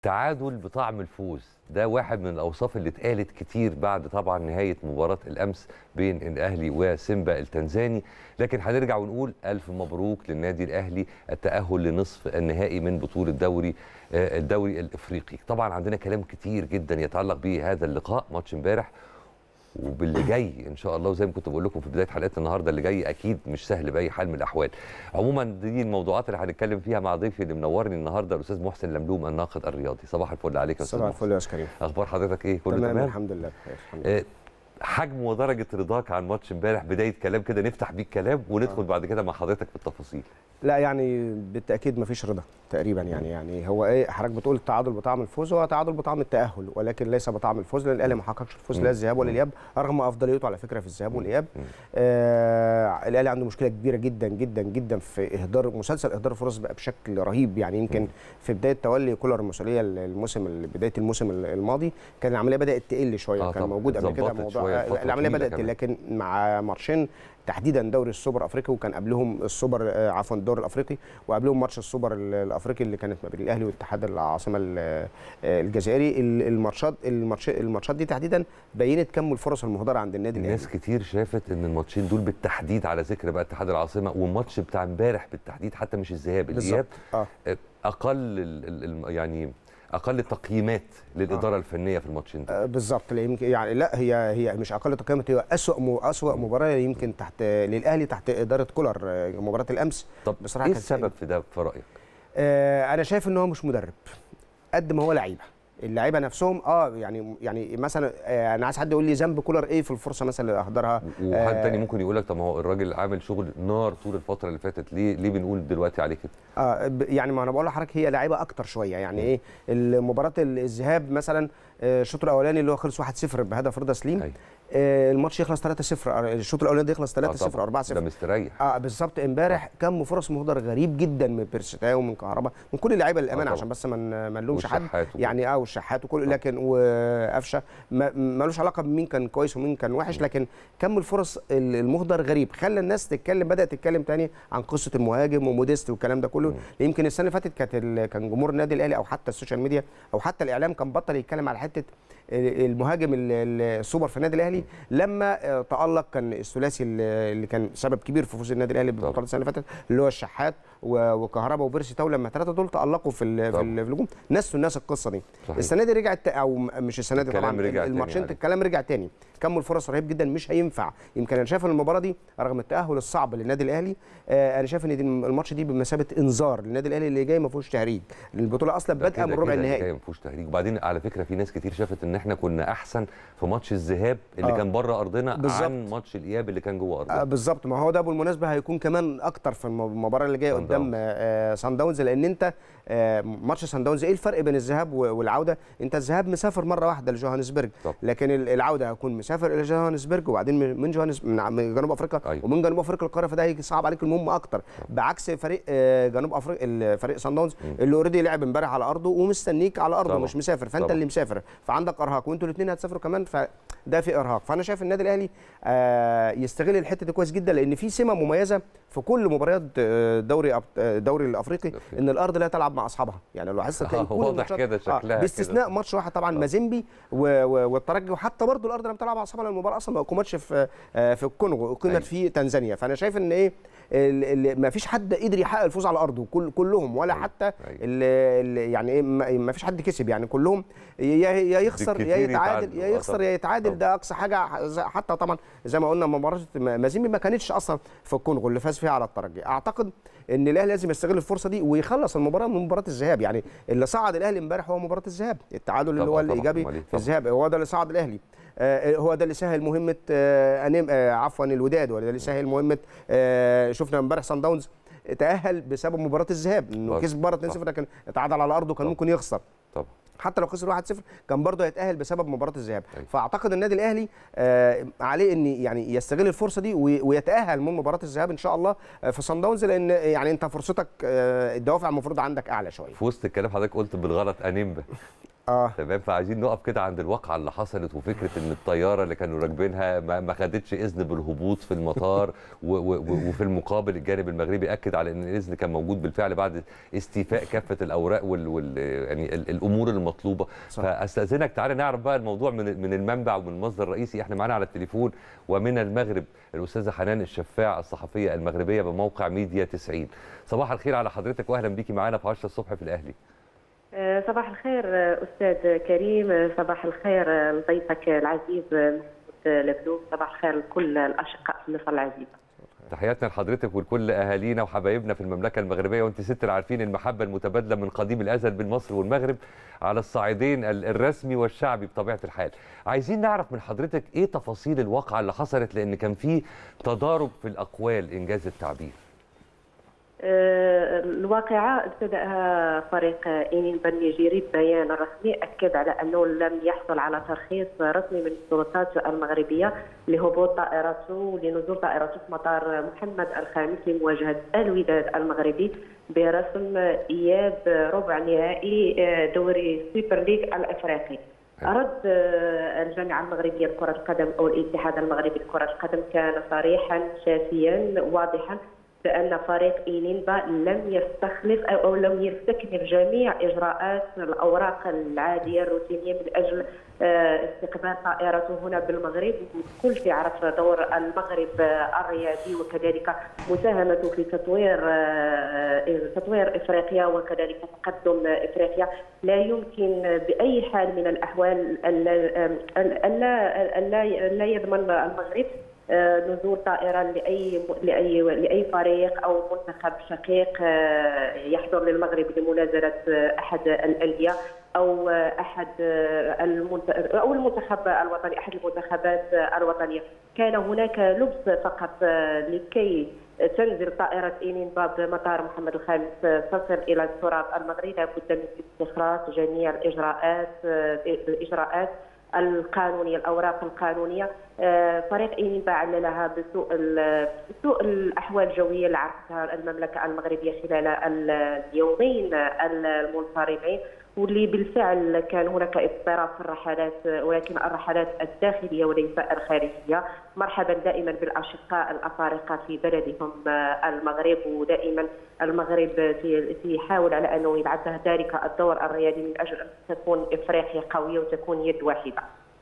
تعادل بطعم الفوز ده واحد من الاوصاف اللي اتقالت كتير بعد طبعا نهايه مباراه الامس بين الاهلي وسيمبا التنزاني لكن هنرجع ونقول الف مبروك للنادي الاهلي التاهل لنصف النهائي من بطوله دوري آه، الدوري الافريقي طبعا عندنا كلام كتير جدا يتعلق بهذا اللقاء ماتش امبارح وباللي جاي ان شاء الله وزي ما كنت بقول لكم في بدايه حلقتنا النهارده اللي جاي اكيد مش سهل باي حال من الاحوال عموما دي الموضوعات اللي هنتكلم فيها مع ضيفي اللي منورني النهارده الاستاذ محسن لملوم الناقد الرياضي صباح الفل عليك يا استاذ صباح محسن الفل يا استاذ كريم اخبار حضرتك ايه كله تمام تمام الحمد لله بخير الحمد لله آه، حجم ودرجه رضاك عن ماتش امبارح بدايه كلام كده نفتح بيه الكلام وندخل بعد كده مع حضرتك في التفاصيل لا يعني بالتاكيد ما فيش رضا تقريبا يعني يعني هو ايه حضرتك بتقول التعادل بطعم الفوز هو تعادل بطعم التاهل ولكن ليس بطعم الفوز لان الاهلي ما حققش الفوز مم. لا الذهاب ولا مم. الاياب رغم افضليته على فكره في الذهاب والاياب مم. آه الاهلي عنده مشكله كبيره جدا جدا جدا في اهدار مسلسل اهدار الفرص بقى بشكل رهيب يعني يمكن مم. في بدايه تولي كولر المسؤوليه الموسم بدايه الموسم الماضي كان العمليه بدات تقل شويه آه كان طبعاً، موجود قبل كده اتظبطت موضوع شوية آه، فترة العمليه طويلة بدات كمان. لكن مع ماتشين تحديدا دوري السوبر الافريقي وكان قبلهم السوبر آه، عفوا الدوري الافريقي وقبلهم ماتش السوبر ال- الافريقي اللي كانت ما بين الاهلي واتحاد العاصمه ال- آه، الجزائري ال- الماتشات الماتش الماتشات دي تحديدا بينت كم الفرص المهدره عند النادي الاهلي ناس كتير شافت ان الماتشين دول بالتحديد على ذكر بقى اتحاد العاصمه والماتش بتاع امبارح بالتحديد حتى مش الذهاب الاياب اه اقل ال ال ال يعني اقل تقييمات للاداره آه. الفنيه في الماتشين دول آه، بالظبط لا يمكن يعني لا هي هي مش اقل تقييمه هي اسوء م- اسوء مباراه يمكن تحت للاهلي تحت اداره كولر آه، مباراه الامس طب بصراحة ايه كانت السبب في ده في رايك آه، انا شايف ان هو مش مدرب قد ما هو لعيبه اللعيبه نفسهم اه يعني يعني مثلا آه انا عايز حد يقول لي ذنب كولر ايه في الفرصه مثلا اللي اهدرها وحد آه، تاني ممكن يقول لك طب ما هو الراجل عامل شغل نار طول الفتره اللي فاتت ليه ليه بنقول دلوقتي عليه كده اه ب- يعني ما انا بقول لحضرتك هي لعيبه اكتر شويه يعني ايه المباراه الذهاب مثلا آه، الشوط الاولاني اللي هو خلص 1-0 بهدف رضا سليم أيوة. آه الماتش يخلص 3-0 آه، الشوط الاولاني ده يخلص 3-0 آه طبعاً، 4-0 ده مستريح اه بالظبط امبارح كم فرص مهدر غريب جدا من بيرستاو ومن كهربا من كل اللعيبه للامانه طبعاً. عشان بس ما ن- ما نلومش حد والشحات وكل- يعني اه والشحات وكل طبعاً. لكن وقفشه ما- ملوش علاقه بمين كان كويس ومين كان وحش لكن كم الفرص ال- المهدر غريب خلى الناس تتكلم بدات تتكلم تاني عن قصه المهاجم وموديست والكلام ده كله يمكن السنه اللي فاتت كانت ال- كان جمهور النادي الاهلي او حتى السوشيال ميديا او حتى الاعلام كان بطل يتكلم على حته المهاجم ال- ال- السوبر في النادي الاهلي لما آه، تالق كان الثلاثي اللي اللي كان سبب كبير في فوز النادي الاهلي بالبطوله السنه اللي فاتت اللي هو الشحات و- وكهربا وبيرسي تاو لما الثلاثه دول تالقوا في ال- في, طبعا. ال- في الهجوم نسوا الناس القصه دي صحيح. السنه دي رجعت تا- او م- مش السنه دي الكلام طبعا رجع تاني الماتشين عليه. الكلام رجع تاني كم الفرص رهيب جدا مش هينفع يمكن انا شايف ان المباراه دي رغم التاهل الصعب للنادي الاهلي آه انا شايف ان دي الماتش دي بمثابه انذار للنادي الاهلي اللي جاي ما فيهوش تهريج البطوله اصلا ده بادئه كده من ربع كده النهائي جاي ما فيهوش تهريج وبعدين على فكره في ناس كتير شافت ان احنا كنا احسن في ماتش الذهاب اللي آه. كان بره ارضنا بالظبط. عن ماتش الاياب اللي كان جوه آه ارضنا بالظبط ما هو ده بالمناسبه هيكون كمان اكتر في الم- المباراه اللي جايه صن قدام داونز. آه سان داونز لان انت آه ماتش سان داونز ايه الفرق بين الذهاب و- والعوده انت الذهاب مسافر مره واحده لجوهانسبرج طب. لكن ال- العوده هيكون مسافر الى جوهانسبرج وبعدين من- من جوهانس من ع- من جنوب افريقيا أيوة. ومن جنوب افريقيا القاره فده هيصعب عليك المهمه اكتر بعكس فريق آه جنوب افريقيا فريق سان داونز اللي اوريدي لعب امبارح على ارضه ومستنيك على ارضه طبعا. مش مسافر فانت طبعا. اللي مسافر فعندك ارهاق وانتوا الاثنين هتسافروا كمان فده في ارهاق فانا شايف النادي الاهلي آه يستغل الحته دي كويس جدا لان في سمه مميزه في كل مباريات آه، دوري أب- آه، الدوري الافريقي الأفريقي. ان الارض لا تلعب مع اصحابها يعني لو لاحظت هتلاقي آه، كل واضح الماتشات- كده شكلها كده. باستثناء ماتش واحد طبعا مازيمبي و- و- والترجي وحتى برضه الارض لما بتلعب مع اصحابها لأن المباراه اصلا ما اقيمتش في آه، في الكونغو اقيمت أيوة. في تنزانيا فانا شايف ان ايه ما فيش حد قدر يحقق الفوز على ارضه كل كلهم ولا أيوة. حتى أيوة. ال- ال- يعني ايه ما فيش حد كسب يعني كلهم يا يا يخسر يا بالكتير يتعادل يتعادلوا. يا آه يخسر طبعا. يا يتعادل طبعا. ده اقصى حاجه زي- حتى طبعا زي ما قلنا مباراه مازيمبي ما كانتش اصلا في الكونغو اللي فاز فيها على الترجي اعتقد ان الاهلي لازم يستغل الفرصه دي ويخلص المباراه من مباراه الذهاب يعني اللي صعد الاهلي امبارح هو مباراه الذهاب التعادل اللي طبعا، هو طبعا. الايجابي أمال إيه؟ في طبعا. الذهاب هو ده اللي صعد الاهلي آه، هو ده اللي سهل مهمه آه، أنيم آه، عفوا الوداد ولا ده اللي سهل مهمه آه، شفنا امبارح سان داونز تاهل بسبب مباراه الذهاب انه طبعا. كسب بره 2-0 لكن اتعادل على ارضه كان طبعا. ممكن يخسر طبعا حتى لو خسر 1-0 كان برضه هيتاهل بسبب مباراه الذهاب أيوة. فاعتقد النادي الاهلي آه عليه ان يعني يستغل الفرصه دي وي- ويتاهل من مباراه الذهاب ان شاء الله آه، في صن داونز لان يعني انت فرصتك آه الدوافع المفروض عندك اعلى شويه في وسط الكلام حضرتك قلت بالغلط انيمبا اه تمام فعايزين نقف كده عند الواقعه اللي حصلت وفكره ان الطياره اللي كانوا راكبينها ما ما خدتش اذن بالهبوط في المطار و و و وفي المقابل الجانب المغربي اكد على ان الاذن كان موجود بالفعل بعد استيفاء كافه الاوراق وال, وال يعني ال- الامور المطلوبه صح. فاستاذنك تعالى نعرف بقى الموضوع من من المنبع ومن المصدر الرئيسي احنا معانا على التليفون ومن المغرب الاستاذه حنان الشفاع الصحفيه المغربيه بموقع ميديا 90 صباح الخير على حضرتك واهلا بيكي معانا في 10 الصبح في الاهلي آه، صباح الخير آه، أستاذ كريم آه، صباح الخير آه، لضيفك العزيز آه، محمود لبلوم صباح الخير لكل الأشقاء في مصر العزيزة تحياتنا لحضرتك ولكل اهالينا وحبايبنا في المملكه المغربيه وانت ست عارفين المحبه المتبادله من قديم الازل بين مصر والمغرب على الصعيدين ال- الرسمي والشعبي بطبيعه الحال. عايزين نعرف من حضرتك ايه تفاصيل الواقعه اللي حصلت لان كان في تضارب في الاقوال انجاز التعبير. آه، الواقعة ابتدأها فريق إينين النيجيري ببيان رسمي أكد على أنه لم يحصل على ترخيص رسمي من السلطات المغربية لهبوط طائرته لنزول طائرته في مطار محمد الخامس لمواجهة الوداد المغربي برسم إياب ربع نهائي آه، دوري سوبر ليج الأفريقي رد آه، الجامعة المغربية لكرة القدم أو الاتحاد المغربي لكرة القدم كان صريحا شافيا واضحا بأن فريق إينيمبا لم يستخلف أو أو لم يستكمل جميع إجراءات الأوراق العادية الروتينية من أجل آه، استقبال طائرته هنا بالمغرب الكل يعرف دور المغرب آه، الرياضي وكذلك مساهمته في تطوير آه، تطوير افريقيا وكذلك تقدم افريقيا لا يمكن باي حال من الاحوال الا الا الا لا يضمن المغرب آه، نزول طائرة لأي لأي لأي فريق أو منتخب شقيق آه، يحضر للمغرب لمنازلة آه، أحد الأندية أو آه، أحد آه، المنت... أو المنتخب الوطني أحد المنتخبات آه، الوطنية كان هناك لبس فقط آه، لكي تنزل طائرة إينين باب مطار محمد الخامس آه، تصل إلى التراب المغربي لابد من استخراج جميع الإجراءات آه، الإجراءات القانونيه الاوراق القانونيه آه، فريق اينيبا عللها بسوء ال- بسوء الاحوال الجويه اللي عرفتها المملكه المغربيه خلال اليومين المنصرمين واللي بالفعل كان هناك اضطراب في الرحلات ولكن الرحلات الداخليه وليس الخارجيه مرحبا دائما بالاشقاء الافارقه في بلدهم آه، المغرب ودائما المغرب في- يحاول على انه يلعب ذلك الدور الريادي من اجل ان تكون افريقيا قويه وتكون يد واحده.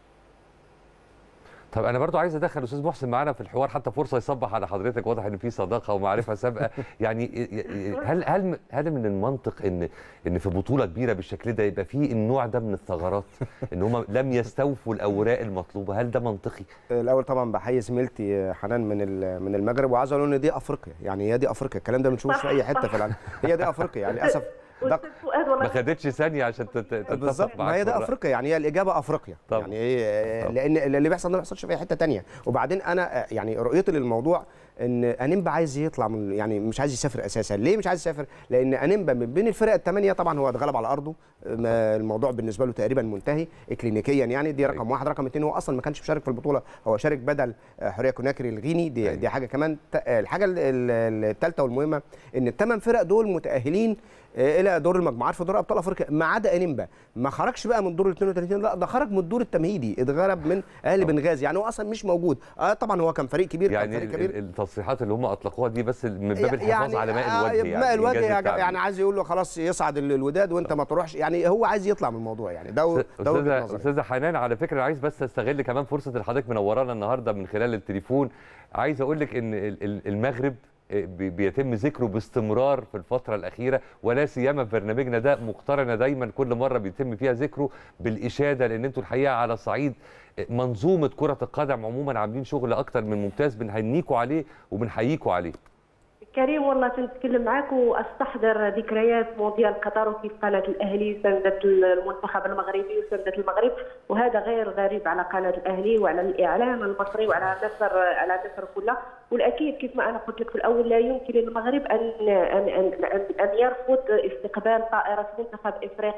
طب انا برضو عايز ادخل استاذ محسن معانا في الحوار حتى فرصه يصبح على حضرتك واضح ان في صداقه ومعرفه سابقه يعني هل هل هل من المنطق ان ان في بطوله كبيره بالشكل ده يبقى في النوع ده من الثغرات ان هم لم يستوفوا الاوراق المطلوبه هل ده منطقي الاول طبعا بحيي زميلتي حنان من ال- من المغرب وعايز اقول ان دي افريقيا يعني هي دي افريقيا الكلام ده بنشوفه في اي حته في العالم هي دي افريقيا يعني للاسف ده أستاذ فؤاد ما والله خدتش ثانيه عشان تت- تتفق بالظبط ما معاك هي في ده الرأي. افريقيا يعني هي الاجابه افريقيا طبعا. يعني ايه طبعا. لان اللي بيحصل ده ما بيحصلش في اي حته تانية وبعدين انا آه، يعني رؤيتي للموضوع ان انيمبا عايز يطلع من يعني مش عايز يسافر اساسا ليه مش عايز يسافر لان انيمبا من بين الفرق الثمانيه طبعا هو اتغلب على ارضه ما الموضوع بالنسبه له تقريبا منتهي اكلينيكيا يعني دي رقم واحد رقم اثنين هو اصلا ما كانش مشارك في البطوله هو شارك بدل آه، حوريه كوناكري الغيني دي أيوة. دي حاجه كمان ت- آه، الحاجه الثالثه والمهمه ان الثمان فرق دول متاهلين آه، الى دور المجموعات في دور ابطال افريقيا ما عدا انيمبا ما خرجش بقى من دور ال 32 لا ده خرج من الدور التمهيدي اتغلب من اهلي بنغازي يعني هو اصلا مش موجود اه طبعا هو كان فريق كبير يعني كان فريق ال- كبير ال- التصريحات اللي هم اطلقوها دي بس من باب الحفاظ على ماء آه، الوجه يعني ماء الوجه إنجاز يعني, التعبير. يعني عايز يقول له خلاص يصعد ال- الوداد وانت ما تروحش يعني هو عايز يطلع من الموضوع يعني ده ده وجهه استاذه نظري استاذه حنان على فكره عايز بس استغل كمان فرصه اللي حضرتك منورانا النهارده من خلال التليفون عايز اقول لك ان ال- ال- المغرب بي- بيتم ذكره باستمرار في الفترة الأخيرة ولا سيما في برنامجنا ده مقترنة دايما كل مرة بيتم فيها ذكره بالإشادة لأن أنتوا الحقيقة على صعيد منظومة كرة القدم عموما عاملين شغل أكتر من ممتاز بنهنيكوا عليه وبنحييكوا عليه كريم والله تنتكلم معاك واستحضر ذكريات مونديال قطر وكيف قناه الاهلي ساندت المنتخب المغربي وساندت المغرب وهذا غير غريب على قناه الاهلي وعلى الاعلام المصري وعلى مصر على مصر كلها والاكيد كيف ما انا قلت لك في الاول لا يمكن للمغرب ان ان ان, أن, أن يرفض استقبال طائره منتخب افريقي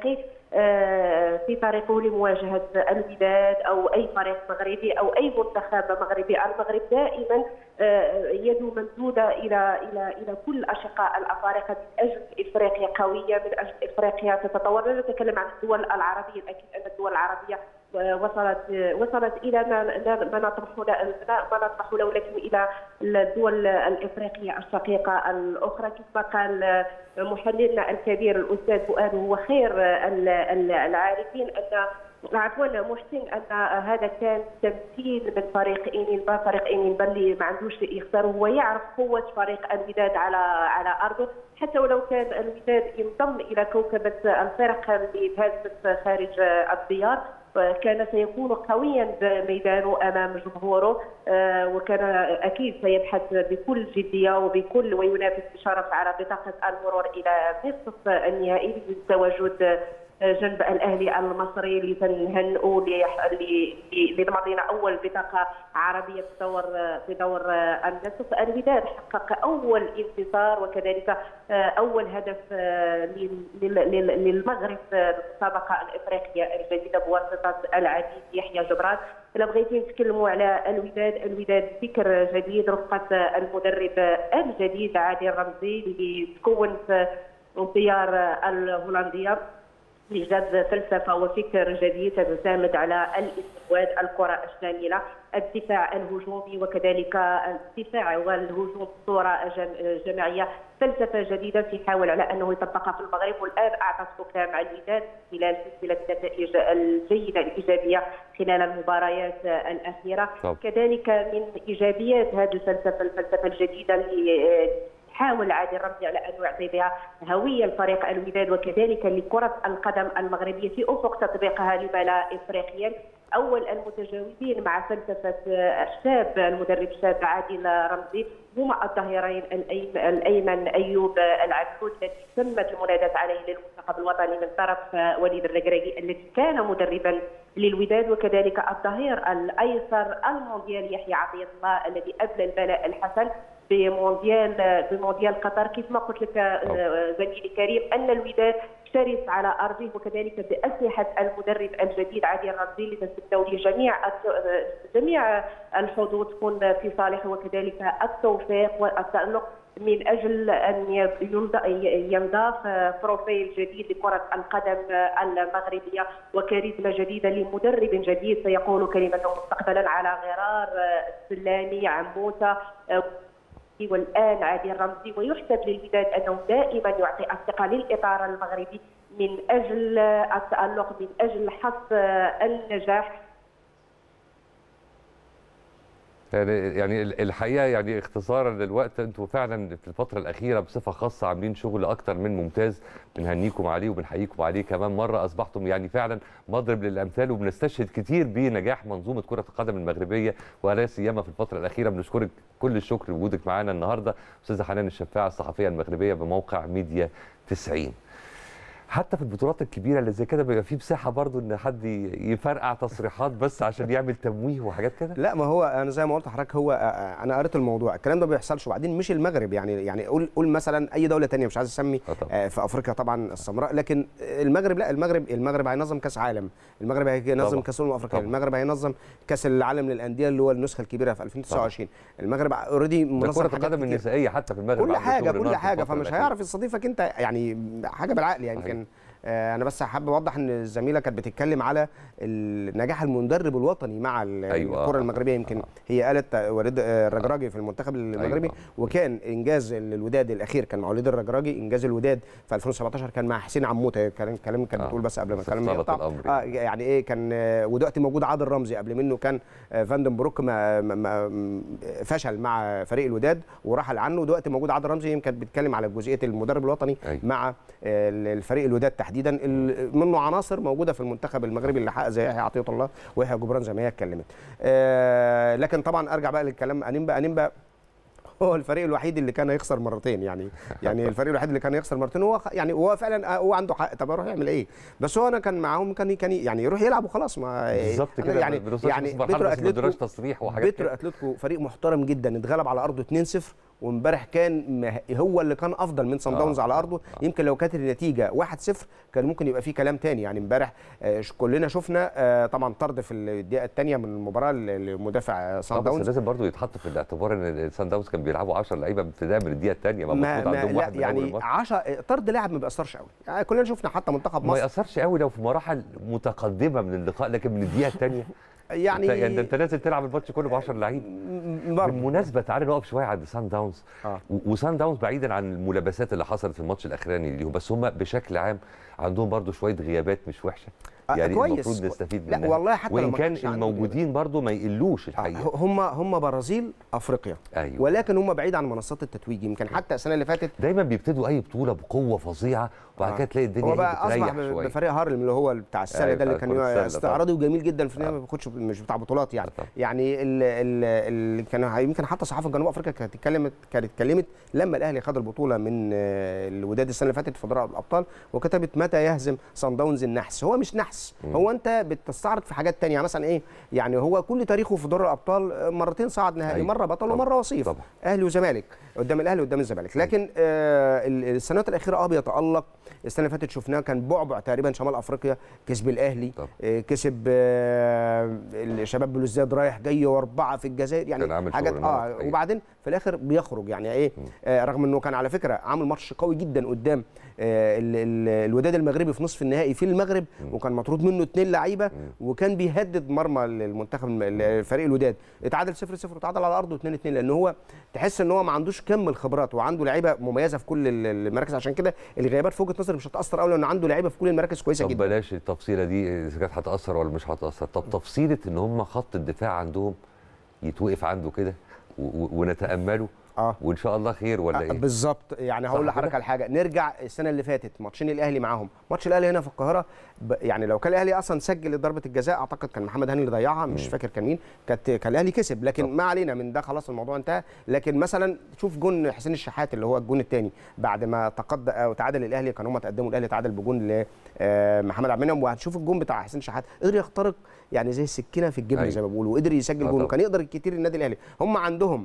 آه، في طريقه لمواجهه الوداد او اي فريق مغربي او اي منتخب مغربي، المغرب دائما آه، يده ممدوده الى الى الى كل اشقاء الافارقه من اجل افريقيا قويه، من اجل افريقيا تتطور، لا نتكلم عن الدول العربيه، اكيد ان الدول العربيه وصلت وصلت الى ما ما نطمح له ما نطمح له ولكن الى الدول الافريقيه الشقيقه الاخرى كما قال محللنا الكبير الاستاذ فؤاد هو خير العارفين ان عفوا محسن ان هذا كان تمثيل من فريق انيلبا فريق انيلبا اللي ما عندوش شيء يخسره هو يعرف قوه فريق الوداد على على ارضه حتى ولو كان الوداد ينضم الى كوكبه الفرق اللي فازت خارج الديار كان سيكون قويا بميدانه امام جمهوره وكان اكيد سيبحث بكل جديه وبكل وينافس بشرف على بطاقه المرور الى نصف النهائي بالتواجد جنب الاهلي المصري لتنهنئوا لمضينا اول بطاقه عربيه في دور في دور النصف الوداد حقق اول انتصار وكذلك اول هدف للمغرب في المسابقه الافريقيه الجديده بواسطه العزيز يحيى جبران الا بغيتي نتكلموا على الوداد الوداد فكر جديد رفقه المدرب الجديد عادل رمزي اللي تكون في الديار الهولنديه ايجاد فلسفه وفكر جديد تعتمد على الاستحواذ الكره الشامله الدفاع الهجومي وكذلك الدفاع والهجوم بصوره جماعيه فلسفه جديده تحاول على انه يطبقها في المغرب والان اعطت فكره مع الوداد خلال سلسله النتائج الجيده الايجابيه خلال المباريات الاخيره طب. كذلك من ايجابيات هذه الفلسفه الفلسفه الجديده اللي حاول عادل رمزي على ان يعطي بها هويه لفريق الوداد وكذلك لكره القدم المغربيه في افق تطبيقها لما لا افريقيا اول المتجاوبين مع فلسفه الشاب المدرب الشاب عادل رمزي هما الظهيرين الايمن ايوب العبود الذي تمت المناداه عليه للمنتخب الوطني من طرف وليد الركراكي الذي كان مدربا للوداد وكذلك الظهير الايسر المونديال يحيى عطيه الله الذي ابلى البلاء الحسن بمونديال بمونديال قطر كيف ما قلت لك زميلي كريم ان الوداد شرس على ارضه وكذلك باسلحه المدرب الجديد عادل الرمزي اللي نتمنوا له جميع جميع الحظوظ تكون في صالحه وكذلك التوفيق والتالق من اجل ان ينضاف بروفيل جديد لكره القدم المغربيه وكاريزما جديده لمدرب جديد سيقول كلمته مستقبلا على غرار السلامي عموته والان عادل رمزي ويحسب للوداد انه دائما يعطي الثقه للاطار المغربي من اجل التالق من اجل حصد النجاح يعني يعني الحقيقه يعني اختصارا للوقت انتوا فعلا في الفتره الاخيره بصفه خاصه عاملين شغل اكتر من ممتاز بنهنيكم عليه وبنحييكم عليه كمان مره اصبحتم يعني فعلا مضرب للامثال وبنستشهد كتير بنجاح منظومه كره القدم المغربيه ولا سيما في الفتره الاخيره بنشكرك كل الشكر لوجودك معانا النهارده استاذه حنان الشفاعه الصحفيه المغربيه بموقع ميديا 90 حتى في البطولات الكبيره اللي زي كده بيبقى في مساحه برضو ان حد يفرقع تصريحات بس عشان يعمل تمويه وحاجات كده لا ما هو انا زي ما قلت لحضرتك هو انا قريت الموضوع الكلام ده ما بيحصلش وبعدين مش المغرب يعني يعني قول قول مثلا اي دوله تانية مش عايز اسمي في افريقيا طبعا السمراء لكن المغرب لا المغرب المغرب هينظم كاس عالم المغرب هينظم كاس الامم الافريقيه المغرب هينظم كاس العالم للانديه اللي هو النسخه الكبيره في 2029 المغرب اوريدي منظم كره القدم النسائيه حتى في المغرب كل حاجه كل حاجه فمش هيعرف يستضيفك انت يعني حاجه بالعقل يعني يمكن انا بس حابب اوضح ان الزميله كانت بتتكلم على نجاح المدرب الوطني مع أيوة. الكره المغربيه يمكن هي قالت وليد الرجراجي في المنتخب المغربي أيوة. وكان انجاز الوداد الاخير كان مع وليد الرجراجي انجاز الوداد في 2017 كان مع حسين عموته كان كلام كانت بتقول بس قبل ما الكلام يقطع اه يعني ايه كان ودلوقتي موجود عادل رمزي قبل منه كان فاندنبروك ما ما فشل مع فريق الوداد ورحل عنه ودلوقتي موجود عادل رمزي يمكن كانت بتتكلم على جزئيه المدرب الوطني أيوة. مع الفريق الوداد تحديدا منه عناصر موجوده في المنتخب المغربي اللي حقق زي يحيى عطيه الله ويحيى جبران زي ما هي اتكلمت آه لكن طبعا ارجع بقى للكلام انيمبا انيمبا هو الفريق الوحيد اللي كان يخسر مرتين يعني يعني الفريق الوحيد اللي كان يخسر مرتين هو يعني هو فعلا هو عنده حق طب اروح يعمل ايه بس هو انا كان معاهم كان كان يعني يروح يلعب وخلاص ما بالظبط كده يعني يعني بيترو اتلتيكو تصريح وحاجات بيترو اتلتيكو فريق محترم جدا اتغلب على ارضه 2-0 وامبارح كان مه- هو اللي كان افضل من صن آه، داونز على آه، ارضه آه. يمكن لو كانت النتيجه 1-0 كان ممكن يبقى في كلام تاني يعني امبارح آه، ش- كلنا شفنا آه، طبعا طرد في الدقيقه الثانيه من المباراه ل- لمدافع آه، آه، صن بس داونز لازم برضو يتحط في الاعتبار ان سان داونز كان بيلعبوا 10 لعيبه ابتداء من الدقيقه الثانيه ما ما المفروض ما عندهم لا واحد من اول يعني الماتش 10 طرد لاعب ما بيأثرش قوي يعني كلنا شفنا حتى منتخب ما مصر ياثرش قوي لو في مراحل متقدمه من اللقاء لكن من الدقيقه الثانيه يعني يعني ده انت لازم تلعب الماتش كله ب 10 لعيب م- برضه بالمناسبه تعالى نقف شويه عند سان داونز آه. و- وسان داونز بعيدا عن الملابسات اللي حصلت في الماتش الاخراني ليهم بس هم بشكل عام عندهم برضو شويه غيابات مش وحشه آه، يعني كويس. المفروض نستفيد لا منها والله حتى لو وان ما كان كانش عندهم الموجودين برضو ما يقلوش الحقيقه هم هم برازيل افريقيا ايوه ولكن هم بعيد عن منصات التتويج يمكن حتى السنه اللي فاتت دايما بيبتدوا اي بطوله بقوه فظيعه وبعد آه. كده تلاقي الدنيا هو هي بقى اصبح بتريح ب- شويه بفريق هارلم اللي هو بتاع السله أيوة، ده اللي بتاع كان كرة السلة استعراضي وجميل جدا في النهاية ما بياخدش مش بتاع بطولات يعني آه طبعا. يعني ال- ال- اللي كان يمكن حتى صحافه جنوب افريقيا كانت اتكلمت كانت اتكلمت لما الاهلي خد البطوله من آه، الوداد السنه اللي فاتت في دوري الابطال وكتبت متى يهزم صن داونز النحس هو مش نحس هو انت بتستعرض في حاجات تانية مثلا ايه يعني هو كل تاريخه في دوري الابطال آه، مرتين صعد نهائي أيوة. مره بطل طبعا. ومره وصيف طبعا. اهلي وزمالك قدام الاهلي وقدام الزمالك لكن آه ال- السنوات الاخيره اه بيتالق السنه اللي فاتت شفناه كان بعبع تقريبا شمال افريقيا كسب الاهلي طبعا. آه كسب آه الشباب بلوزداد رايح جاي واربعه في الجزائر يعني كان عامل حاجات شغل اه نار الحقيقة. وبعدين في الاخر بيخرج يعني ايه آه رغم انه كان على فكره عامل ماتش قوي جدا قدام آه ال- ال- الوداد المغربي في نصف النهائي في المغرب وكان مطرود منه اثنين لعيبه وكان بيهدد مرمى المنتخب الم- الفريق الوداد اتعادل 0 0 وتعادل على ارضه 2 2 لان هو تحس ان هو ما عندوش كم الخبرات وعنده لعيبه مميزه في كل ال- المراكز عشان كده الغيابات في وجهه نظري مش هتاثر قوي لانه عنده لعيبه في كل المراكز كويسه طب جدا بلاش التفصيله دي اذا كانت هتاثر ولا مش هتاثر طب تفصيله ان هم خط الدفاع عندهم يتوقف عنده كده و- و- ونتامله اه وان شاء الله خير ولا آه، ايه بالظبط يعني صح هقول كده؟ لحضرتك على حاجه نرجع السنه اللي فاتت ماتشين الاهلي معاهم ماتش الاهلي هنا في القاهره ب... يعني لو كان الاهلي اصلا سجل ضربه الجزاء اعتقد كان محمد هاني اللي ضيعها مش فاكر كان مين كانت كان الاهلي كسب لكن طب. ما علينا من ده خلاص الموضوع انتهى لكن مثلا شوف جون حسين الشحات اللي هو الجون الثاني بعد ما تقدم او تعادل الاهلي كان هم تقدموا الاهلي تعادل بجون لمحمد عبد المنعم وهتشوف الجون بتاع حسين الشحات قدر يخترق يعني زي السكينه في الجبن أيوة. زي ما بيقولوا وقدر يسجل آه جون طبعا. وكان يقدر كتير النادي الاهلي هم عندهم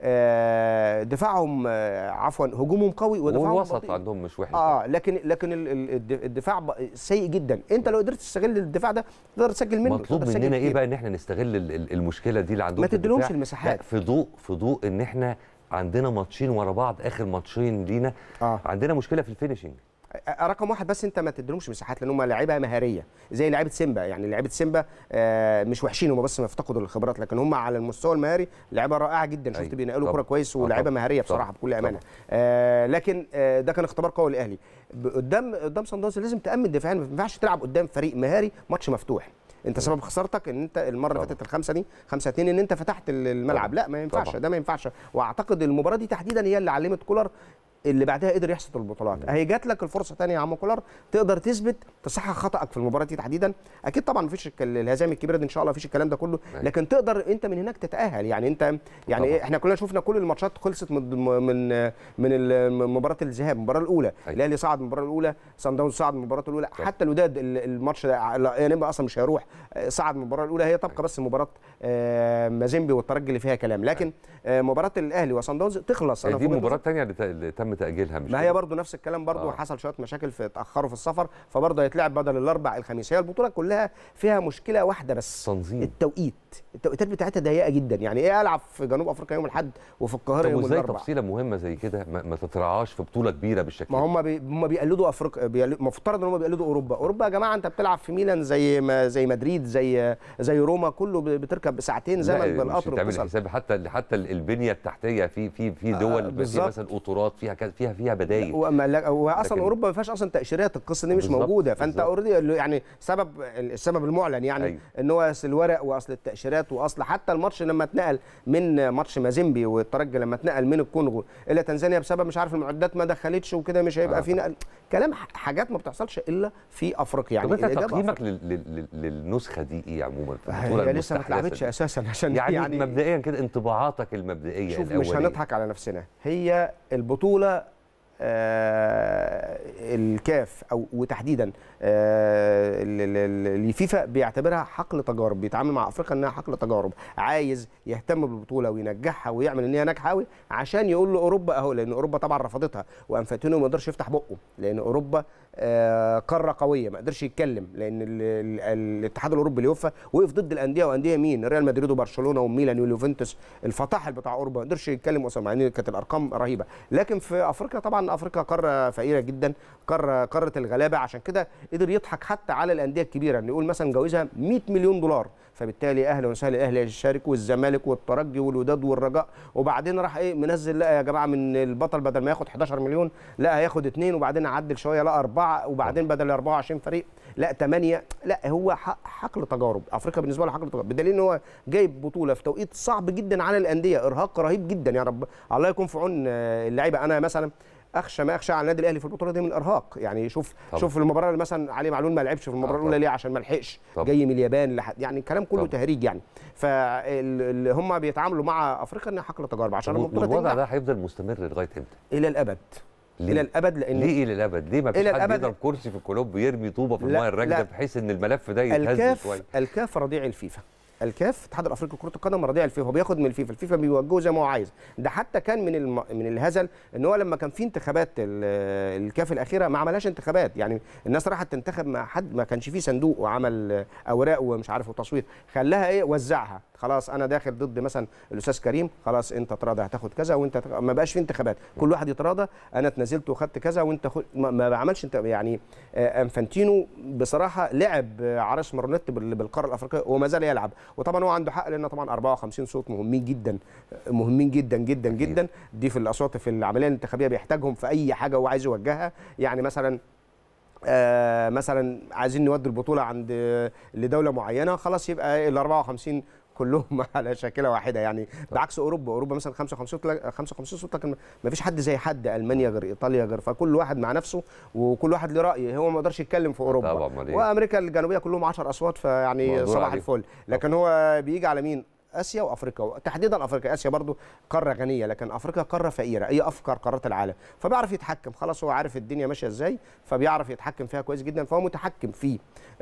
آه، دفاعهم آه، عفوا هجومهم قوي ودفاعهم والوسط بطيء. عندهم مش وحش اه لكن لكن ال- ال- الد- الدفاع ب- سيء جدا انت لو قدرت تستغل الدفاع ده تقدر تسجل منه مطلوب تقدر تسجل مننا ايه كتير. بقى ان احنا نستغل ال- ال- المشكله دي اللي عندهم ما في تديلهمش الدفاع؟ المساحات. لا في ضوء في ضوء ان احنا عندنا ماتشين ورا بعض اخر ماتشين لينا آه. عندنا مشكله في الفينشنج آه، رقم واحد بس انت ما تديلهمش مساحات لان هم لعيبه مهاريه زي لعيبه سيمبا يعني لعيبه سيمبا آه، مش وحشين هم بس ما يفتقدوا الخبرات لكن هم على المستوى المهاري لعيبه رائعه جدا شفت أيوة. بينقلوا طبعا. كوره كويس آه ولاعيبه طبعا. مهاريه طبعا. بصراحه بكل امانه طبعا. آه لكن آه ده كان اختبار قوي للاهلي ب- قدام قدام صن داونز لازم تامن دفاعيا ما ينفعش تلعب قدام فريق مهاري ماتش مفتوح انت سبب خسارتك ان انت المره اللي طبعا. فاتت الخمسه دي 5 2 ان انت فتحت الملعب طبعا. لا ما ينفعش طبعا. ده ما ينفعش واعتقد المباراه دي تحديدا هي اللي علمت كولر اللي بعدها قدر يحصد البطولات اهي جات لك الفرصه ثانيه يا عم كولر تقدر تثبت تصحح خطأك في المباراه دي تحديدا اكيد طبعا مفيش الك- الهزائم الكبيره دي ان شاء الله مفيش الكلام ده كله أيوة. لكن تقدر انت من هناك تتاهل يعني انت يعني طبعا. إيه احنا كلنا شفنا كل الماتشات خلصت من من من ال- من مباراه الذهاب المباراه الاولى أيوة. الاهلي صعد من المباراه الاولى صن داونز صعد من المباراه الاولى طبعا. حتى الوداد ال- الماتش ده لا، يعني اصلا مش هيروح آه، صعد من المباراه الاولى هي تبقى بس مباراه آه، مازيمبي والترجي اللي فيها كلام لكن آه، مباراه الاهلي وصن داونز تخلص دي في وجهة المباراه الثانيه اللي, ت- اللي تم تاجيلها مش ما كده؟ هي برضه نفس الكلام برضه آه. حصل شويه مشاكل في اتاخروا في السفر فبرضه هيتلعب بدل الاربع الخميس هي البطوله كلها فيها مشكله واحده بس تنظيم التوقيت التوقيتات بتاعتها ضيقه جدا يعني ايه العب في جنوب افريقيا يوم الاحد وفي القاهره طب يوم وازاي الاربعاء تفصيله مهمه زي كده ما, ما تترعاش في بطوله كبيره بالشكل ما ده؟ هم بي هم بيقلدوا افريقيا بيقلدوا- مفترض ان هم بيقلدوا اوروبا اوروبا يا جماعه انت بتلعب في ميلان زي ما زي مدريد زي زي روما كله ب- بتركب ساعتين لا، زمن مش بالقطر تعمل وتصل حساب حتى حتى البنيه التحتيه في في في دول بيبقى فيها بالظبط. مثلا قطورات فيها كذا- فيها فيها بدايل وما لا- واصلا لكن- اوروبا ما فيهاش اصلا تاشيرات القصه دي مش بالظبط، موجوده فانت بالظبط. اوريدي يعني سبب السبب المعلن يعني أيوة. ان هو اصل الورق واصل التاشيرات واصل حتى الماتش لما اتنقل من ماتش مازيمبي والترجي لما اتنقل من الكونغو الى تنزانيا بسبب مش عارف المعدات ما دخلتش وكده مش هيبقى آه. في نقل كلام ح- حاجات ما بتحصلش الا في افريقيا يعني طب انت الإجابة تقييمك لل- لل- لل- للنسخه دي ايه عموما في أفريقيا. البطوله هي لسه ما المستحدثة اتلعبتش دي؟ اساسا عشان يعني, يعني مبدئيا كده انطباعاتك المبدئيه شوف مش الأولية. هنضحك على نفسنا هي البطوله آه، الكاف او وتحديدا آه، ال- ال- ال- الفيفا بيعتبرها حقل تجارب بيتعامل مع افريقيا انها حقل تجارب عايز يهتم بالبطوله وينجحها ويعمل ان هي ناجحه قوي عشان يقول لاوروبا اهو لان اوروبا طبعا رفضتها وانفانتينو ما يقدرش يفتح بقه لان اوروبا آه، قاره قويه ما قدرش يتكلم لان ال- ال- الاتحاد الاوروبي اليوفا وقف ضد الانديه وانديه مين ريال مدريد وبرشلونه وميلان واليوفنتوس الفطاحل بتاع اوروبا ما قدرش يتكلم اصلا مع ان كانت الارقام رهيبه لكن في افريقيا طبعا افريقيا قاره فقيره جدا قاره قاره الغلابه عشان كده قدر يضحك حتى على الانديه الكبيره ان يقول مثلا جوزها 100 مليون دولار فبالتالي اهلا وسهلا الاهلي يشارك والزمالك والترجي والوداد والرجاء وبعدين راح ايه منزل لا يا جماعه من البطل بدل ما ياخد 11 مليون لا هياخد اثنين وبعدين عدل شويه لا اربعه وبعدين بدل 24 فريق لا 8 لا هو ح- حقل تجارب افريقيا بالنسبه له حقل تجارب بدليل ان هو جايب بطوله في توقيت صعب جدا على الانديه ارهاق رهيب جدا يا رب الله يكون في عون آه، اللعيبه انا مثلا اخشى ما اخشى على النادي الاهلي في البطوله دي من الارهاق يعني شوف طبعا. شوف المباراه اللي مثلا علي معلول ما لعبش في المباراه آه، الاولى طبعا. ليه عشان ما لحقش طبعا. جاي من اليابان لحد يعني الكلام كله طبعا. تهريج يعني فاللي هم بيتعاملوا مع افريقيا انها حقل تجارب عشان البطوله والوضع تنجح ده هيفضل مستمر لغايه امتى؟ الى الابد ليه؟ الى الابد لان ليه الى الابد؟ ليه ما فيش إلى حد الأبد. يضرب كرسي في الكلوب ويرمي طوبه في لا، المايه الراكده لا. بحيث ان الملف ده يتهز الكاف شويه الكاف رضيع الفيفا الكاف الاتحاد الافريقي لكره القدم رضيع الفيفا هو بياخد من الفيفا الفيفا بيوجهه زي ما هو عايز ده حتى كان من الم... من الهزل ان هو لما كان في انتخابات ال- الكاف الاخيره ما عملهاش انتخابات يعني الناس راحت تنتخب مع حد ما كانش فيه صندوق وعمل اوراق ومش عارف وتصويت خلاها ايه وزعها خلاص انا داخل ضد مثلا الاستاذ كريم خلاص انت تراضى هتاخد كذا وانت تغ... ما بقاش في انتخابات كل واحد يتراضى انا اتنازلت وخدت كذا وانت خد... ما, ما بعملش انت يعني آه، انفانتينو بصراحه لعب آه، عرس مرونيت بال- بالقاره الافريقيه وما زال يلعب وطبعا هو عنده حق لان طبعا 54 صوت مهمين جدا آه، مهمين جدا جدا جدا دي في الاصوات في العمليه الانتخابيه بيحتاجهم في اي حاجه هو عايز يوجهها يعني مثلا آه مثلا عايزين نودي البطوله عند آه، لدوله معينه خلاص يبقى ال 54 كلهم على شاكله واحده يعني بعكس اوروبا اوروبا مثلا 55 صوت لا- 55 صوت لكن ما فيش حد زي حد المانيا غير ايطاليا غير فكل واحد مع نفسه وكل واحد له راي هو ما يقدرش يتكلم في اوروبا طبعا، أمال إيه؟ وامريكا الجنوبيه كلهم 10 اصوات فيعني مقدور صباح عليه. الفل لكن هو بيجي على مين اسيا وافريقيا تحديدا افريقيا اسيا برضو قاره غنيه لكن افريقيا قاره فقيره هي افقر قارات العالم فبيعرف يتحكم خلاص هو عارف الدنيا ماشيه ازاي فبيعرف يتحكم فيها كويس جدا فهو متحكم فيه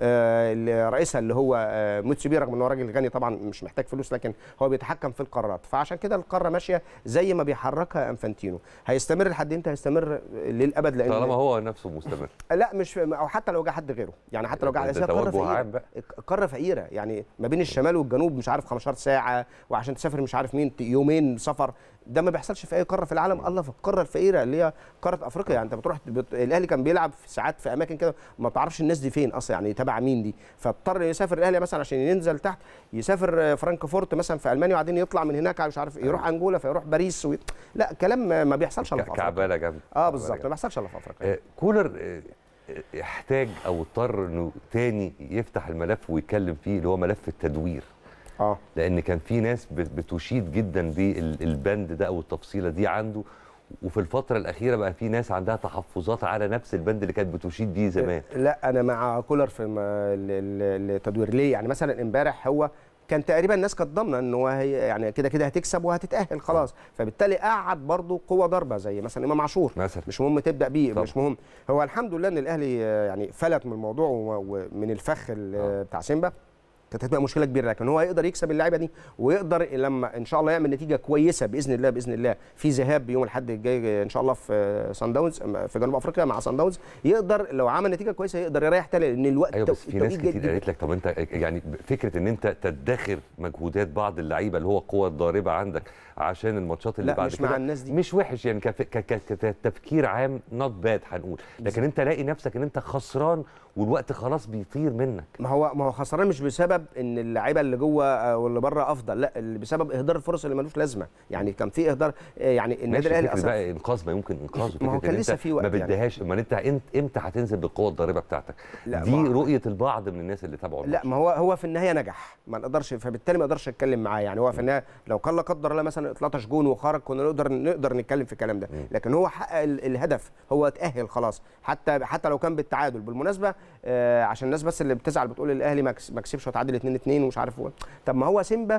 آه ال- رئيسها اللي هو آه موتسيبي رغم ان هو راجل غني طبعا مش محتاج فلوس لكن هو بيتحكم في القارات فعشان كده القاره ماشيه زي ما بيحركها انفانتينو هيستمر لحد امتى هيستمر للابد لان طالما هو نفسه مستمر لا مش او حتى لو جه حد غيره يعني حتى لو جه على ده اساس قاره توجه فقيره عام بقى. قاره فقيره يعني ما بين الشمال والجنوب مش عارف 15 ساعه وعشان تسافر مش عارف مين يومين سفر ده ما بيحصلش في اي قاره في العالم الله في القاره الفقيره اللي هي قاره افريقيا يعني انت بتروح بت... الاهلي كان بيلعب في ساعات في اماكن كده ما تعرفش الناس دي فين اصلا يعني تبع مين دي فاضطر يسافر الاهلي مثلا عشان ينزل تحت يسافر آه، فرانكفورت مثلا في المانيا وبعدين يطلع من هناك مش عارف يروح انجولا فيروح باريس و... لا كلام ما- ما بيحصلش الا في ك- افريقيا كعباله جامده اه كعبالة بالظبط ما جامدة. بيحصلش الا في افريقيا آه، كولر آه، آه، احتاج او اضطر انه تاني يفتح الملف ويتكلم فيه اللي هو ملف التدوير اه لان كان في ناس بت- بتشيد جدا بالبند ده او التفصيله دي عنده وفي الفتره الاخيره بقى في ناس عندها تحفظات على نفس البند اللي كانت بتشيد بيه زمان لا انا مع كولر في م- ال- ال- التدوير ليه يعني مثلا امبارح هو كان تقريبا الناس كانت ضامنه ان هو هي يعني كده كده هتكسب وهتتاهل خلاص فبالتالي قعد برضه قوه ضربه زي مثلا امام عاشور مثلا مش مهم تبدا بيه طبعا. مش مهم هو الحمد لله ان الاهلي آه، يعني فلت من الموضوع و- ومن الفخ ال- آه. بتاع سيمبا كانت هتبقى مشكله كبيره لكن هو يقدر يكسب اللعيبه دي ويقدر لما ان شاء الله يعمل نتيجه كويسه باذن الله باذن الله في ذهاب يوم الاحد الجاي ان شاء الله في سان داونز في جنوب افريقيا مع سان داونز يقدر لو عمل نتيجه كويسه يقدر يريح تاني لان الوقت ايوه بس التوقيت- في ناس التوقيت كتير جدا. قالت لك طب انت يعني فكره ان انت تدخر مجهودات بعض اللعيبه اللي هو القوه الضاربه عندك عشان الماتشات اللي لا، بعد مش كده مع الناس دي. مش وحش يعني كف- ك- ك- كتفكير عام نوت باد هنقول لكن انت لاقي نفسك ان انت خسران والوقت خلاص بيطير منك ما هو ما هو خسران مش بسبب ان اللعيبه اللي جوه آه، واللي بره افضل لا اللي بسبب اهدار الفرص اللي ملوش لازمه يعني كان في اهدار آه، يعني النادي ماشي الاهلي فكره اصلا بقى انقاذ ما يمكن انقاذه ما هو فكرة كان إن لسه انت في وقت ما يعني. بديهاش امال انت إنت- امتى هتنزل بالقوه الضاربه بتاعتك لا، دي ما- رؤيه البعض من الناس اللي تابعوا لا الماتش. ما هو هو في النهايه نجح ما نقدرش فبالتالي ما اقدرش اتكلم معاه يعني هو في النهايه لو كان لا قدر الله مثلا اتلطش جون وخرج كنا نقدر نقدر نتكلم في الكلام ده لكن هو حقق ال- الهدف هو اتاهل خلاص حتى حتى لو كان بالتعادل بالمناسبه آه عشان الناس بس اللي بتزعل بتقول الاهلي ما كس- ما كسبش وتعادل 2 2 ومش عارف هو طب ما هو سيمبا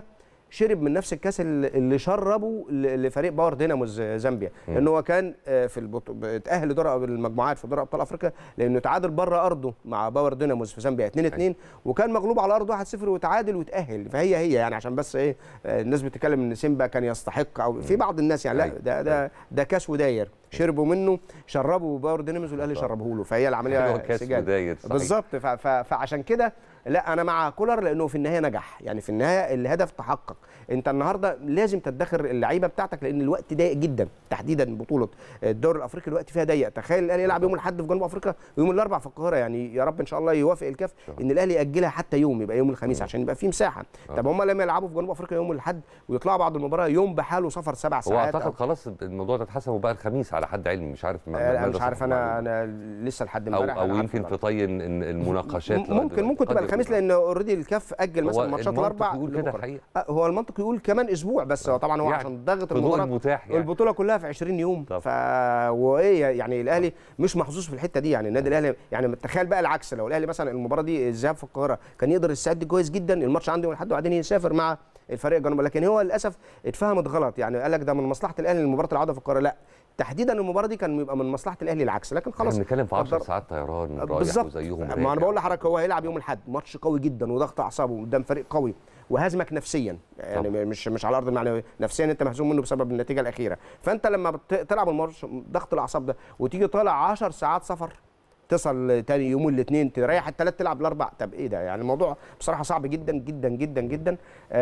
شرب من نفس الكاس اللي اللي شربه ل- لفريق باور ديناموز زامبيا لان هو كان آه، في البط... اتاهل لدور المجموعات في دوري ابطال افريقيا لانه تعادل بره ارضه مع باور ديناموز في زامبيا 2 2 وكان مغلوب على ارضه 1 0 وتعادل وتاهل فهي هي يعني عشان بس ايه آه، الناس بتتكلم ان سيمبا كان يستحق او في بعض الناس يعني لا أيوة. ده ده ده كاس وداير شربوا منه شربوا باور ديناموز والاهلي شربه له فهي العمليه هو كاس سجال. وداير، صحيح. بالظبط ف- ف- فعشان كده لا انا مع كولر لانه في النهايه نجح يعني في النهايه الهدف تحقق انت النهارده لازم تدخر اللعيبه بتاعتك لان الوقت ضيق جدا تحديدا بطوله الدوري الافريقي الوقت فيها ضيق تخيل الاهلي يلعب يوم الاحد في جنوب افريقيا ويوم الاربع في القاهره يعني يا رب ان شاء الله يوافق الكاف ان الاهلي ياجلها حتى يوم يبقى يوم الخميس عشان يبقى في مساحه طب هم لما يلعبوا في جنوب افريقيا يوم الاحد ويطلعوا بعد المباراه يوم بحاله سفر سبع هو ساعات اعتقد أو- خلاص الموضوع ده اتحسم وبقى الخميس على حد علمي مش عارف ما- آه، لا ماذا مش عارف صح انا المعلومة. انا لسه لحد او امبارح او أنا عارف يمكن المعلومة. في طي إن- إن المناقشات لغاية ممكن دلوقتي. ممكن قد تبقى يكون. الخميس لان اوريدي الكاف اجل مثلا هو ماتشات المنطق الاربع يقول كده لبكرة. الحقيقة. آه، هو المنطق يقول كمان اسبوع بس هو طبعا هو يعني عشان ضغط في ضوء المباراه المتاح يعني. البطوله كلها في 20 يوم طب. ف وايه يعني الاهلي مش محظوظ في الحته دي يعني النادي الاهلي يعني تخيل بقى العكس لو الاهلي مثلا المباراه دي الذهاب في القاهره كان يقدر يستعد كويس جدا الماتش عنده يوم الاحد وبعدين يسافر مع الفريق الجنوبي لكن هو للاسف اتفهمت غلط يعني قال لك ده من مصلحه الاهلي مباراه العوده في القاهره لا تحديدا المباراه دي كان يبقى من مصلحه الاهلي العكس لكن احنا خلاص بنتكلم في 10 قدر- ساعات طيران رايح بالظبط وزيهم ما راجع. انا بقول لحضرتك هو هيلعب يوم الاحد ماتش قوي جدا وضغط اعصابه قدام فريق قوي وهزمك نفسيا يعني طبعا. مش مش على ارض المعنويه نفسيا انت مهزوم منه بسبب النتيجه الاخيره فانت لما بت- تلعب الماتش ضغط الاعصاب ده وتيجي طالع 10 ساعات سفر تصل تاني يوم الاثنين تريح الثلاث تلعب الاربع طب ايه ده يعني الموضوع بصراحه صعب جدا جدا جدا جدا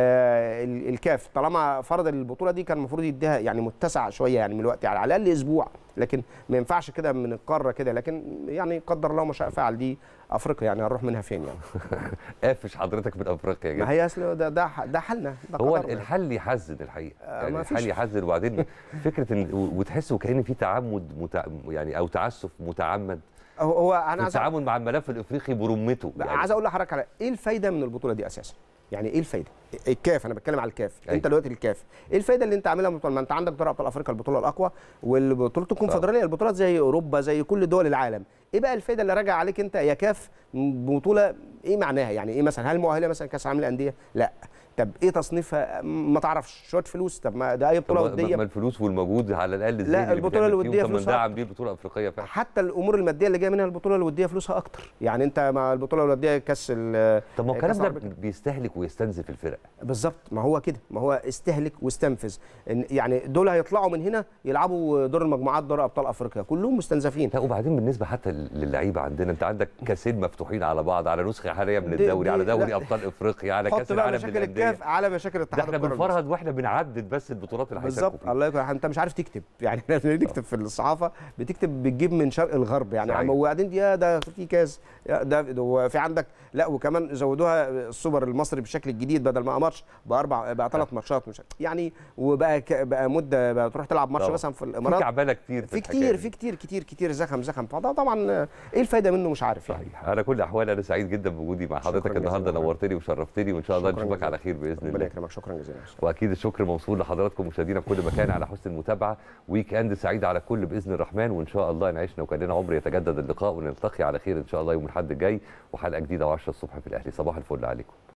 آه ال- الكاف طالما فرض البطوله دي كان المفروض يديها يعني متسع شويه يعني من الوقت يعني على الاقل اسبوع لكن ما ينفعش كده من القاره كده لكن يعني قدر الله ما شاء فعل دي افريقيا يعني هنروح منها فين يعني قافش حضرتك من افريقيا ما جدا هي اصل ده ده ده حالنا ده هو قدرنا. الحل يحزن الحقيقه يعني ما الحل فيش. يحزن وبعدين فكره ان وتحس وكان في تعمد متع... يعني او تعسف متعمد هو هو انا في عايز التعامل مع الملف الافريقي برمته يعني عايز اقول لحضرتك على ايه الفايده من البطوله دي اساسا يعني ايه الفايده الكاف انا بتكلم على الكاف أيوة. انت دلوقتي الكاف ايه الفايده اللي انت عاملها من البطولة؟ ما انت عندك دوري ابطال افريقيا البطوله الاقوى والبطوله الكونفدراليه البطولات زي اوروبا زي كل دول العالم ايه بقى الفايده اللي راجع عليك انت يا كاف بطوله ايه معناها يعني ايه مثلا هل مؤهله مثلا كاس عالم الانديه لا طب ايه تصنيفها ما تعرفش شويه فلوس طب ما ده اي بطوله طب ما وديه ما الفلوس والمجهود على الاقل الذهني اللي البطولة بيتعمل فيهم، الودية طب ما فلوسها ندعم بيه البطوله الافريقيه فعلا حتى الامور الماديه اللي جايه منها البطوله الوديه فلوسها اكتر يعني انت مع البطوله الوديه كاس ال- طب ما هو كأس الكلام ده العرب- بيستهلك ويستنزف الفرق بالظبط ما هو كده ما هو استهلك واستنفذ إن يعني دول هيطلعوا من هنا يلعبوا دور المجموعات دوري ابطال افريقيا كلهم مستنزفين لا وبعدين بالنسبه حتى للعيبه عندنا انت عندك كاسين مفتوحين على بعض على نسخه حاليه من دي- الدوري على دي- دوري لا. ابطال افريقيا على حط كاس بقى العالم مشاكل للانديه الكاف على مشاكل ده اتحاد احنا الكره بنفرهد واحنا بنعدد بس البطولات اللي بالظبط هيشاركوا فيها الله يكون انت مش عارف تكتب يعني احنا بنكتب في الصحافه بتكتب بتجيب من شرق الغرب يعني صحيح. عم وبعدين يا ده في كاس يا ده ده هو في عندك لا وكمان زودوها السوبر المصري بالشكل الجديد بدل ما ماتش باربع بقى ثلاث ماتشات مش يعني وبقى ك- بقى مده بقى تروح تلعب ماتش طبعا. مثلا في في الامارات كعبله كتير في الحكاية كتير دي. في كتير كتير كتير زخم زخم فده طبعا ايه الفايده منه مش عارف يعني صحيح على كل الاحوال انا سعيد جدا بوجودي مع حضرتك شكراً النهارده جزيلاً. نورتني وشرفتني وان شاء الله شكراً نشوفك جزيلاً. على خير باذن ربنا الله يكرمك شكرا جزيلا واكيد الشكر موصول لحضراتكم مشاهدينا في كل مكان على حسن المتابعه ويك اند سعيد على الكل باذن الرحمن وان شاء الله نعيشنا وكان لنا عمر يتجدد اللقاء ونلتقي على خير ان شاء الله يوم الاحد الجاي وحلقه جديده و10 الصبح في الاهلي صباح الفل عليكم